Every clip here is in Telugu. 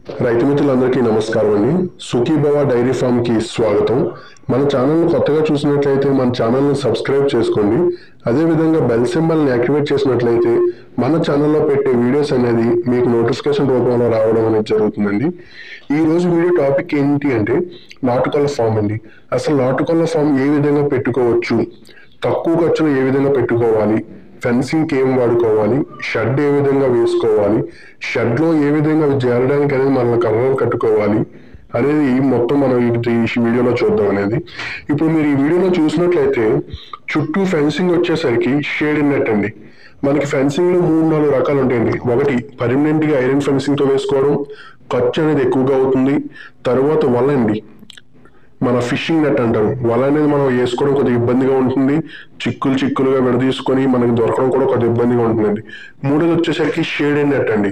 రైతు మిత్రులందరికీ నమస్కారం అండి సుఖీభవ డైరీ ఫామ్ కి స్వాగతం మన ఛానల్ కొత్తగా చూసినట్లయితే మన ఛానల్ ని సబ్స్క్రైబ్ చేసుకోండి అదే విధంగా బెల్ సింబల్ ని యాక్టివేట్ చేసినట్లయితే మన ఛానల్లో పెట్టే వీడియోస్ అనేది మీకు నోటిఫికేషన్ రూపంలో రావడం అనేది జరుగుతుందండి ఈ రోజు వీడియో టాపిక్ ఏంటి అంటే నాటుకోళ్ల ఫామ్ అండి అసలు నాటుకోళ్ల ఫామ్ ఏ విధంగా పెట్టుకోవచ్చు తక్కువ ఖర్చులో ఏ విధంగా పెట్టుకోవాలి ఫెన్సింగ్ ఏం వాడుకోవాలి షెడ్ ఏ విధంగా వేసుకోవాలి షెడ్ లో ఏ విధంగా అవి చేరడానికి అనేది మన కర్రలు కట్టుకోవాలి అనేది మొత్తం మనం ఈ ఈ వీడియోలో చూద్దాం అనేది ఇప్పుడు మీరు ఈ వీడియోలో చూసినట్లయితే చుట్టూ ఫెన్సింగ్ వచ్చేసరికి షేడ్ నెట్ అండి మనకి ఫెన్సింగ్ లో మూడు నాలుగు రకాలు ఉంటాయండి ఒకటి పర్మనెంట్ గా ఐరన్ ఫెన్సింగ్ తో వేసుకోవడం ఖర్చు అనేది ఎక్కువగా అవుతుంది తర్వాత వల అండి మన ఫిషింగ్ నెట్ అంటారు వల అనేది మనం వేసుకోవడం కొద్దిగా ఇబ్బందిగా ఉంటుంది చిక్కులు చిక్కులుగా విడదీసుకొని మనకి దొరకడం కూడా కొద్దిగా ఇబ్బందిగా ఉంటుందండి మూడోది వచ్చేసరికి షేడ్ నెట్ అండి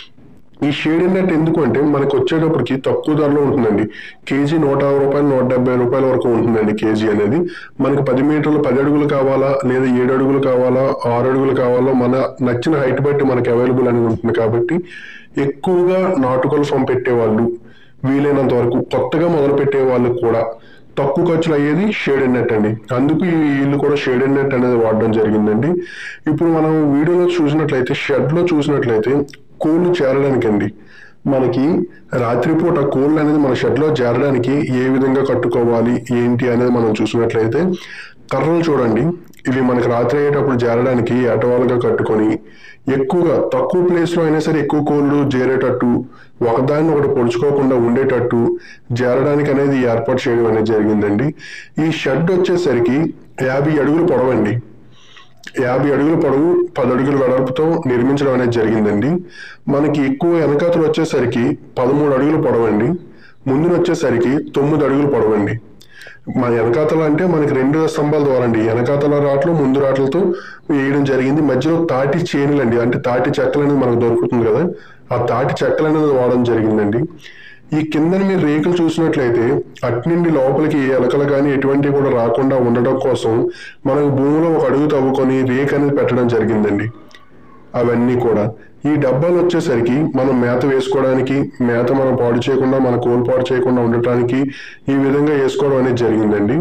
ఈ షేడ్ నెట్ ఎందుకు అంటే మనకు వచ్చేటప్పటికి తక్కువ ధరలో ఉంటుందండి కేజీ నూట యాభై రూపాయలు నూట డెబ్బై రూపాయల వరకు ఉంటుందండి కేజీ అనేది మనకి పది మీటర్లు పది అడుగులు కావాలా లేదా ఏడు అడుగులు కావాలా ఆరు అడుగులు కావాలా మన నచ్చిన హైట్ బట్టి మనకి అవైలబుల్ అనేది ఉంటుంది కాబట్టి ఎక్కువగా నాటుకోల ఫామ్ పెట్టేవాళ్ళు వీలైనంత వరకు కొత్తగా మొదలు పెట్టే వాళ్ళకి కూడా తక్కువ ఖర్చులు అయ్యేది షేడ్ నెట్ అండి అందుకు ఈ వీళ్ళు కూడా షేడ్ నెట్ అనేది వాడడం జరిగిందండి ఇప్పుడు మనం వీడియోలో చూసినట్లయితే షెడ్ లో చూసినట్లయితే కోళ్ళు చేరడానికి అండి మనకి రాత్రిపూట కోళ్ళు అనేది మన షెడ్ లో చేరడానికి ఏ విధంగా కట్టుకోవాలి ఏంటి అనేది మనం చూసినట్లయితే కర్రలు చూడండి ఇవి మనకి రాత్రి అయ్యేటప్పుడు చేరడానికి ఎటవాలుగా కట్టుకొని ఎక్కువగా తక్కువ ప్లేస్ లో అయినా సరే ఎక్కువ కోళ్ళు చేరేటట్టు ఒకదాన్ని ఒకటి పొడుచుకోకుండా ఉండేటట్టు చేరడానికి అనేది ఏర్పాటు చేయడం అనేది జరిగిందండి ఈ షెడ్ వచ్చేసరికి యాభై అడుగులు పొడవండి యాభై అడుగుల పొడవు పది అడుగుల వెడల్పుతో నిర్మించడం అనేది జరిగిందండి మనకి ఎక్కువ వెనకాతలు వచ్చేసరికి పదమూడు అడుగులు పొడవండి ముందున వచ్చేసరికి తొమ్మిది అడుగులు పొడవండి మన వెనకాతల అంటే మనకి రెండు స్తంభాల ద్వారా అండి వెనకాతల రాట్లు ముందు రాట్లతో వేయడం జరిగింది మధ్యలో తాటి చేనులు అండి అంటే తాటి చెక్కలు అనేది మనకు దొరుకుతుంది కదా ఆ తాటి చెక్కలు అనేది వాడడం జరిగిందండి ఈ కిందని మీరు రేకులు చూసినట్లయితే అట్నుండి లోపలికి ఏ ఎలకలు కానీ ఎటువంటివి కూడా రాకుండా ఉండడం కోసం మనం భూమిలో ఒక అడుగు తవ్వుకొని రేక్ అనేది పెట్టడం జరిగిందండి అవన్నీ కూడా ఈ డబ్బాలు వచ్చేసరికి మనం మేత వేసుకోవడానికి మేత మనం పాడు చేయకుండా మన కోలు పాడు చేయకుండా ఉండటానికి ఈ విధంగా వేసుకోవడం అనేది జరిగిందండి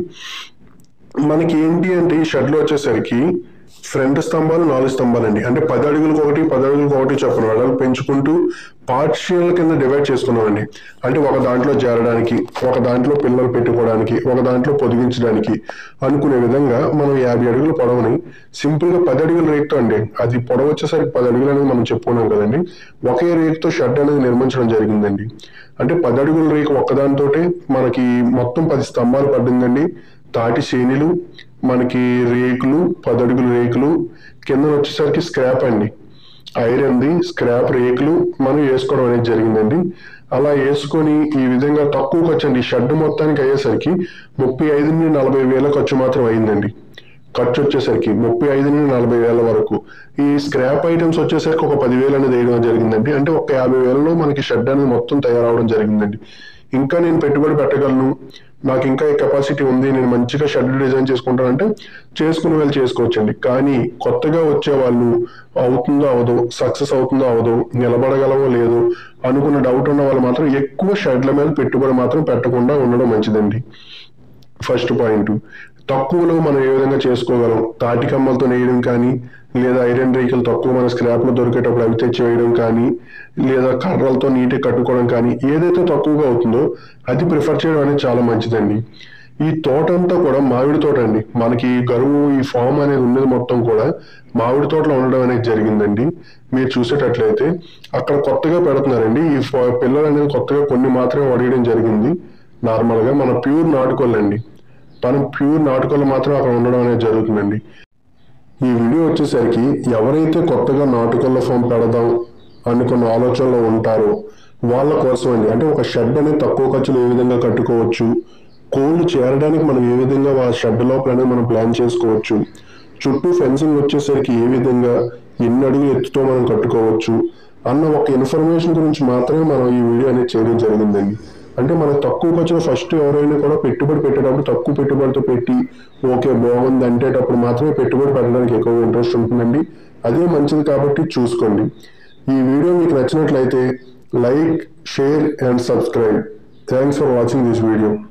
మనకి ఏంటి అంటే ఈ షెడ్లో వచ్చేసరికి ఫ్రంట్ స్తంభాలు నాలుగు స్తంభాలు అండి అంటే పది అడుగులకు ఒకటి పది అడుగులకు ఒకటి చొప్పున వెడలు పెంచుకుంటూ పార్షియల్ కింద డివైడ్ చేసుకున్నామండి అంటే ఒక దాంట్లో చేరడానికి ఒక దాంట్లో పిల్లలు పెట్టుకోవడానికి ఒక దాంట్లో పొదిగించడానికి అనుకునే విధంగా మనం యాభై అడుగుల పొడవుని సింపుల్ గా పది అడుగుల రేకుతో అండి అది పొడవు వచ్చేసరికి పది అడుగులు అనేది మనం చెప్పుకున్నాం కదండి ఒకే రేకుతో షెడ్ అనేది నిర్మించడం జరిగిందండి అంటే పది అడుగుల రేకు ఒక్కదానితోటే మనకి మొత్తం పది స్తంభాలు పడిందండి తాటి శ్రేణులు మనకి రేకులు పదడుగుల రేకులు కింద వచ్చేసరికి స్క్రాప్ అండి ఐరన్ది స్క్రాప్ రేకులు మనం వేసుకోవడం అనేది జరిగిందండి అలా వేసుకొని ఈ విధంగా తక్కువ ఖర్చు అండి షెడ్ మొత్తానికి అయ్యేసరికి ముప్పై ఐదు నుండి నలభై వేల ఖర్చు మాత్రం అయిందండి ఖర్చు వచ్చేసరికి ముప్పై ఐదు నుండి నలభై వేల వరకు ఈ స్క్రాప్ ఐటమ్స్ వచ్చేసరికి ఒక పదివేలు అనేది వేయడం జరిగిందండి అంటే ఒక యాభై వేలలో మనకి షెడ్ అనేది మొత్తం తయారవడం జరిగిందండి ఇంకా నేను పెట్టుబడి పెట్టగలను నాకు ఇంకా కెపాసిటీ ఉంది నేను మంచిగా షెడ్ డిజైన్ చేసుకుంటానంటే చేసుకునే వాళ్ళు చేసుకోవచ్చండి కానీ కొత్తగా వచ్చే వాళ్ళు అవుతుందో అవదో సక్సెస్ అవుతుందో అవదో నిలబడగలవో లేదో అనుకున్న డౌట్ ఉన్న వాళ్ళు మాత్రం ఎక్కువ షెడ్ల మీద పెట్టుబడి మాత్రం పెట్టకుండా ఉండడం మంచిదండి ఫస్ట్ పాయింట్ తక్కువలో మనం ఏ విధంగా చేసుకోగలం తాటి కమ్మలతో నేయడం కానీ లేదా ఐరన్ రేకులు తక్కువ మన స్క్రాప్ లో దొరికేటప్పుడు అవి తెచ్చి వేయడం కానీ లేదా కర్రలతో నీట్గా కట్టుకోవడం కానీ ఏదైతే తక్కువగా అవుతుందో అది ప్రిఫర్ చేయడం అనేది చాలా మంచిదండి ఈ తోట అంతా కూడా మామిడి తోట అండి మనకి ఈ గరువు ఈ ఫామ్ అనేది ఉన్నది మొత్తం కూడా మామిడి తోటలో ఉండడం అనేది జరిగిందండి మీరు చూసేటట్లయితే అక్కడ కొత్తగా పెడుతున్నారండి ఈ ఫ- పిల్లలు అనేది కొత్తగా కొన్ని మాత్రమే వడియడం జరిగింది నార్మల్ గా మన ప్యూర్ నాటుకోళ్ళండి మనం ప్యూర్ నాటుకోళ్ళు మాత్రం అక్కడ ఉండడం అనేది జరుగుతుందండి ఈ వీడియో వచ్చేసరికి ఎవరైతే కొత్తగా నాటుకోళ్ళ ఫామ్ పెడదాం అనుకున్న ఆలోచనలో ఉంటారో వాళ్ళ కోసం అండి అంటే ఒక షెడ్ అనేది తక్కువ ఖర్చులో ఏ విధంగా కట్టుకోవచ్చు కోళ్ళు చేరడానికి మనం ఏ విధంగా ఆ షెడ్ లోపల అనేది మనం ప్లాన్ చేసుకోవచ్చు చుట్టూ ఫెన్సింగ్ వచ్చేసరికి ఏ విధంగా ఎన్ని అడుగులు ఎత్తుతో మనం కట్టుకోవచ్చు అన్న ఒక ఇన్ఫర్మేషన్ గురించి మాత్రమే మనం ఈ వీడియో అనేది చేయడం జరిగిందండి అంటే మనకు తక్కువ ఖర్చులో ఫస్ట్ ఎవరైనా కూడా పెట్టుబడి పెట్టేటప్పుడు తక్కువ పెట్టుబడితో పెట్టి ఓకే బాగుంది అంటేటప్పుడు మాత్రమే పెట్టుబడి పెట్టడానికి ఎక్కువ ఇంట్రెస్ట్ ఉంటుందండి అదే మంచిది కాబట్టి చూసుకోండి ఈ వీడియో మీకు నచ్చినట్లయితే like, share and subscribe. Thanks for watching this video.